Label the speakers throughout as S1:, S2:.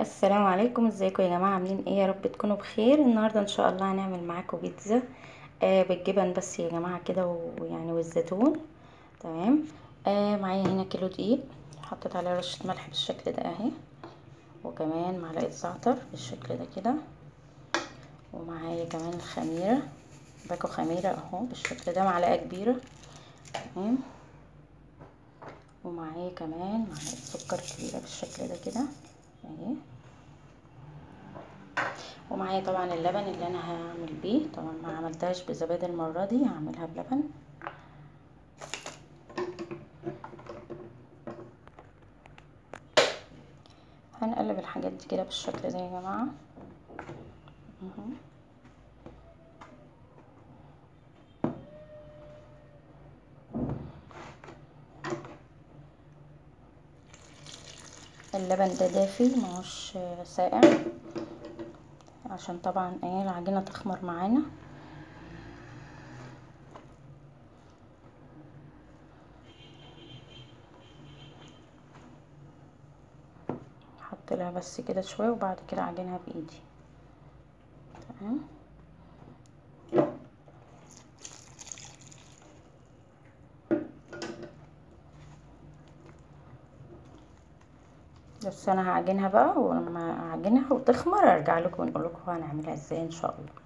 S1: السلام عليكم ازيكم يا جماعه عاملين ايه يا رب تكونوا بخير النهارده ان شاء الله هنعمل معاكم بيتزا آه بالجبن بس يا جماعه كده ويعني والزيتون تمام آه معايا هنا كيلو دقيق حطيت عليه رشه ملح بالشكل ده اهي وكمان معلقه زعتر بالشكل ده كده ومعايا كمان الخميره باكو خميره اهو بالشكل ده معلقه كبيره تمام ومعايا كمان معلقه سكر كبيره بالشكل ده كده اهي ومعايا طبعا اللبن اللي انا هعمل بيه طبعا ما عملتهاش بزبادي المره دي هعملها بلبن هنقلب الحاجات دي كده بالشكل ده يا جماعه اللبن ده دافي ماهوش ساقع عشان طبعا ايه العجينه تخمر معانا احط لها بس كده شويه وبعد كده اعجنها بايدي تمام بس انا هعجنها بقى ولما اعجنها وتخمر ارجع لكم ونقول لكم هنعملها ازاي ان شاء الله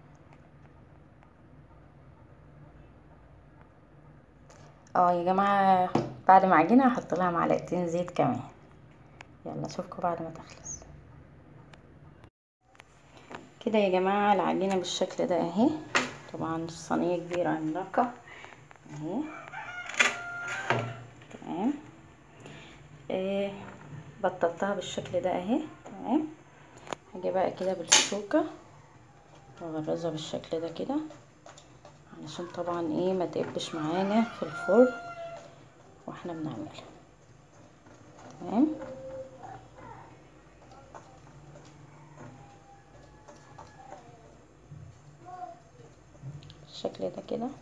S1: اه يا جماعه بعد ما اعجنها هحط لها معلقتين زيت كمان يلا اشوفكم بعد ما تخلص كده يا جماعه العجينه بالشكل ده اهي طبعا الصينيه كبيره عملاقه اهي تمام ايه بطلتها بالشكل ده اهي تمام هاجي بقى كده بالشوكه واغرزها بالشكل ده كده علشان طبعا ايه ما تقبش معانا في الفرن واحنا بنعملها تمام بالشكل ده كده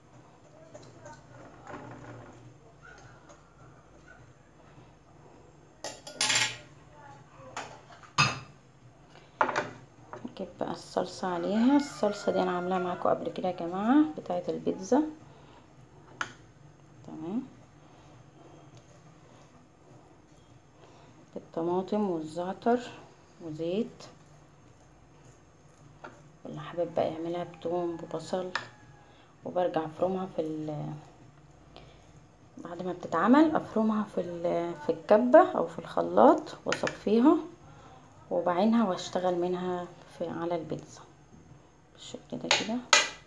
S1: نجيب بقى الصلصة عليها الصلصة دي انا عاملاها معاكم قبل كده يا جماعة بتاعة البيتزا تمام بالطماطم والزعتر وزيت واللي حابب بقى يعملها بتوم ببصل وبرجع افرمها في ال بعد ما بتتعمل افرمها في في الكبة او في الخلاط واصفيها وبعينها واشتغل منها في على البيتزا بالشكل ده كده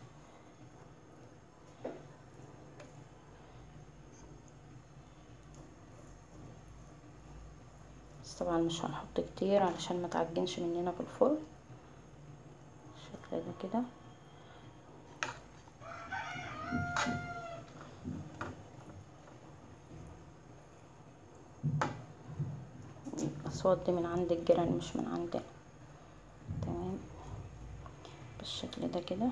S1: بس طبعا مش هنحط كتير علشان ما تعجنش مننا في الفرن بالشكل ده كده الأصوات دي من عند الجيران مش من عندنا تمام بالشكل ده كده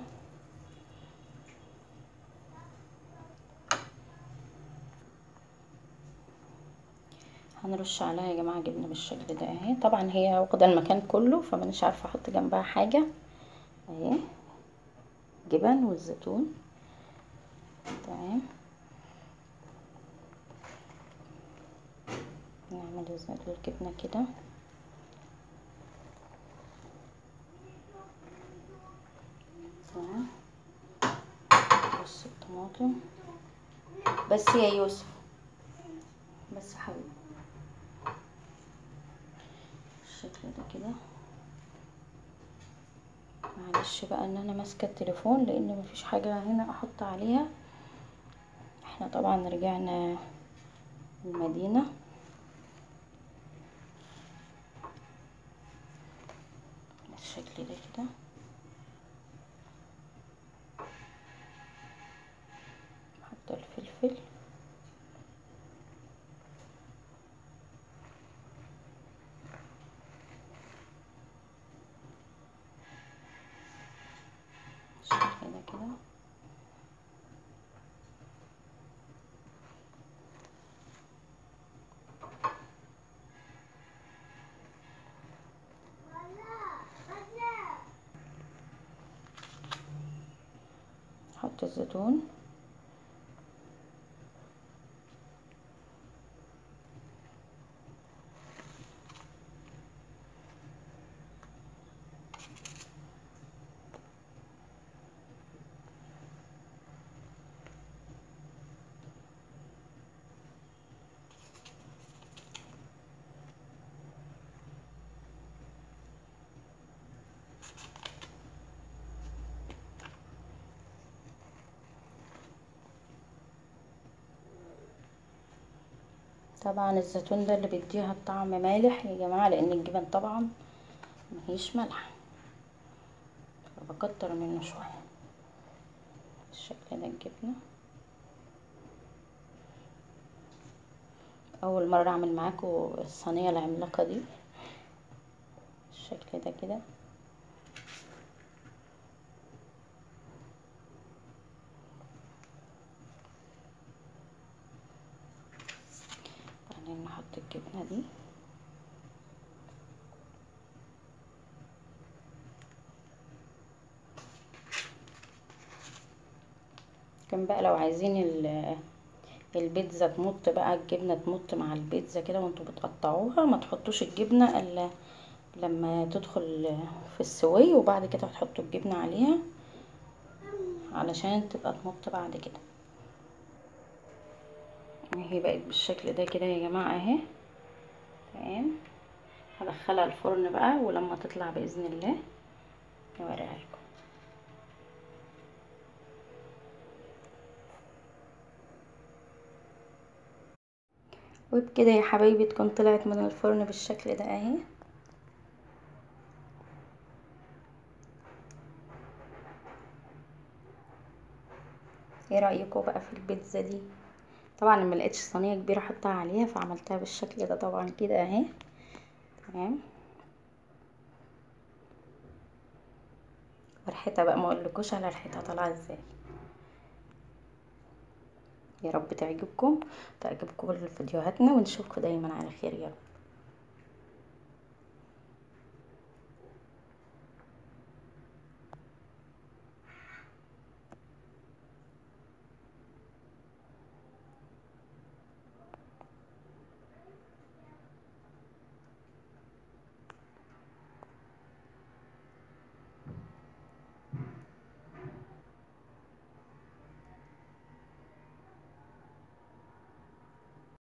S1: هنرش عليها يا جماعه جبنه بالشكل ده اهي طبعا هي واخده المكان كله فمانيش عارفه احط جنبها حاجه اهي جبن والزيتون تمام نعمل الجبنه كده تمام بص الطماطم بس يا يوسف بس حبيبي بالشكل ده كده معلش بقى ان انا ماسكه التليفون لان مفيش حاجه هنا احط عليها احنا طبعا رجعنا المدينه بالشكل ده كده حط الفلفل بالشكل ده كده نحط الزيتون طبعا الزيتون ده اللي بيديها الطعم مالح يا جماعة لان الجبن طبعا مهيش ملح فبكتر منه شوية بالشكل ده الجبنة اول مرة اعمل معاكم الصينية العملاقة دي بالشكل ده كده بعدين نحط الجبنة دي كان بقى لو عايزين البيتزا تمط بقى الجبنة تمط مع البيتزا كده وانتوا بتقطعوها ما تحطوش الجبنة الا لما تدخل في السوي وبعد كده تحطوا الجبنة عليها علشان تبقى تمط بعد كده اهي بقت بالشكل ده كده يا جماعة اهي تمام هدخلها الفرن بقى ولما تطلع باذن الله نوريها لكم وبكده يا حبايبي تكون طلعت من الفرن بالشكل ده اهي ايه رايكم بقى في البيتزا دي طبعا ما لقيتش صينيه كبيره احطها عليها فعملتها بالشكل ده طبعا كده اهي تمام وريحتها بقى ما اقولكوش على ريحتها طالعه ازاي يا رب تعجبكم تعجبكم كل فيديوهاتنا ونشوفكم دايما على خير يا رب